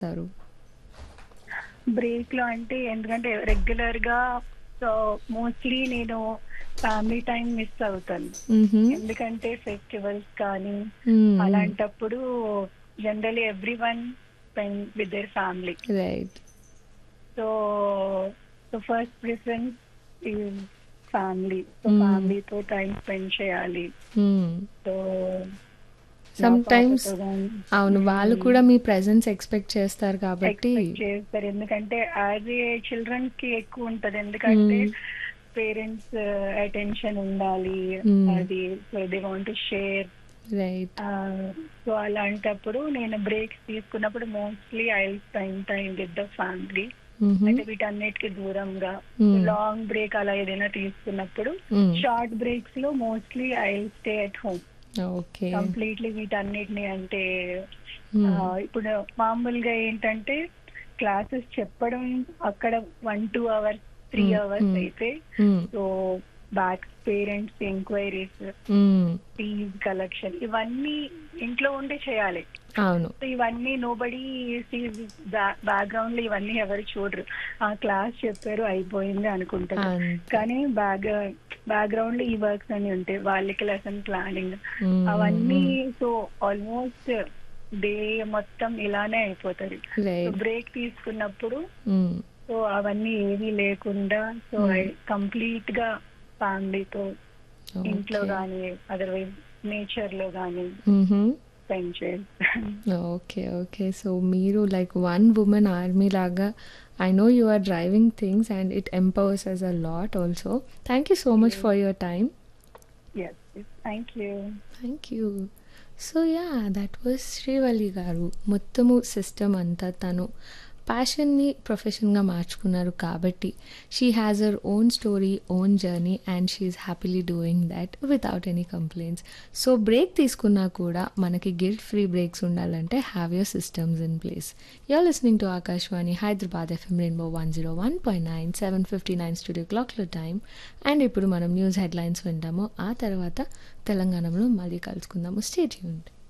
చేస్తారు బ్రేక్ లో అంటే ఎందుకంటే రెగ్యులర్ గా సో మోస్ట్లీ నేను ఫ్యామిలీ టైం మిస్ అవుతాను మ్హూ. ఎందుకంటే ఫెస్టివల్స్ కానీ మ్మ్. అలాంటప్పుడు generally everyone spend with their family right so so first preference family so Hmm. ఫ్యామిలీతో టైం స్పెండ్ చేయాలి మ్మ్. సో సమ్ టైమ్స్ అవును వాళ్ళు కూడా మీ ప్రెజెన్స్ ఎక్స్పెక్ట్ చేస్తారు కాబట్టి చేస్తారు ఎందుకంటే యాజ్ ఏ చిల్డ్రన్ కి ఎక్కువ ఉంటది ఎందుకంటే Hmm. పేరెంట్స్ అటెన్షన్ ఉండాలి Hmm. అది so they want to share right so అలాంటప్పుడు నేను బ్రేక్స్ తీసుకున్నప్పుడు mostly I spend time with the family అంటే వీటన్నిటికి దూరంగా Hmm. లాంగ్ బ్రేక్ అలా ఏదైనా తీసుకున్నప్పుడు Hmm. షార్ట్ బ్రేక్స్ లో mostly I stay at home okay completely వీటన్నిటిని అంటే Hmm. ఆ, ఇప్పుడు మామూలుగా ఏంటంటే క్లాసెస్ చెప్పడం అక్కడ one two hours three Hmm, hours hmm. అయితే hmm. So back parents enquiries hmm. Fees collection ఇవన్నీ ఇంట్లో ఉండి చేయాలి అవును సో ఇవన్నీ నోబడి బ్యాక్గ్రౌండ్ లో ఇవన్నీ ఎవరు చూడరు ఆ క్లాస్ చెప్పారు అయిపోయింది అనుకుంటారు అంతే. కానీ బ్యాక్ బ్యాక్గ్రౌండ్ లో ఈ వర్క్స్ అన్ని ఉంటాయి వాళ్ళకి లెసన్ ప్లానింగ్ మ్మ్. అవన్నీ సో ఆల్మోస్ట్ డే మొత్తం ఇలానే అయిపోతుంది సో రైట్ బ్రేక్ తీసుకున్నప్పుడు మ్మ్. సో అవన్నీ ఏవి లేకుండా సో Hmm. కంప్లీట్ గా ఫ్యామిలీతో ఇంట్లో ఓకే. గానీ అదర్వైజ్ నేచర్ లో గానీ మ్హూ. స్పెండ్ చేస్తాను ఓకే ఓకే సో మీరు లైక్ వన్ ఉమెన్ ఆర్మీ లాగా I know you are driving things and it empowers us a lot also thank you so much for your time yes thank you thank you so yeah that was Srivalli garu మొత్తము system అంతా తను ప్యాషన్ని ప్రొఫెషన్గా మార్చుకున్నారు కాబట్టి she has her own story own journey and she's happily doing that without any complaints so break తీసుకున్నా కూడా మనకి గిల్ట్ ఫ్రీ బ్రేక్స్ ఉండాలంటే have your systems in place you're listening to Akashvani Hyderabad FM rainbow one zero one point nine seven fifty nine studio క్లాక్లో time and ఇప్పుడు మనం news headlines వింటాము ఆ తర్వాత తెలంగాణలో మళ్ళీ కలుసుకుందాము స్టేట్ యూనిట్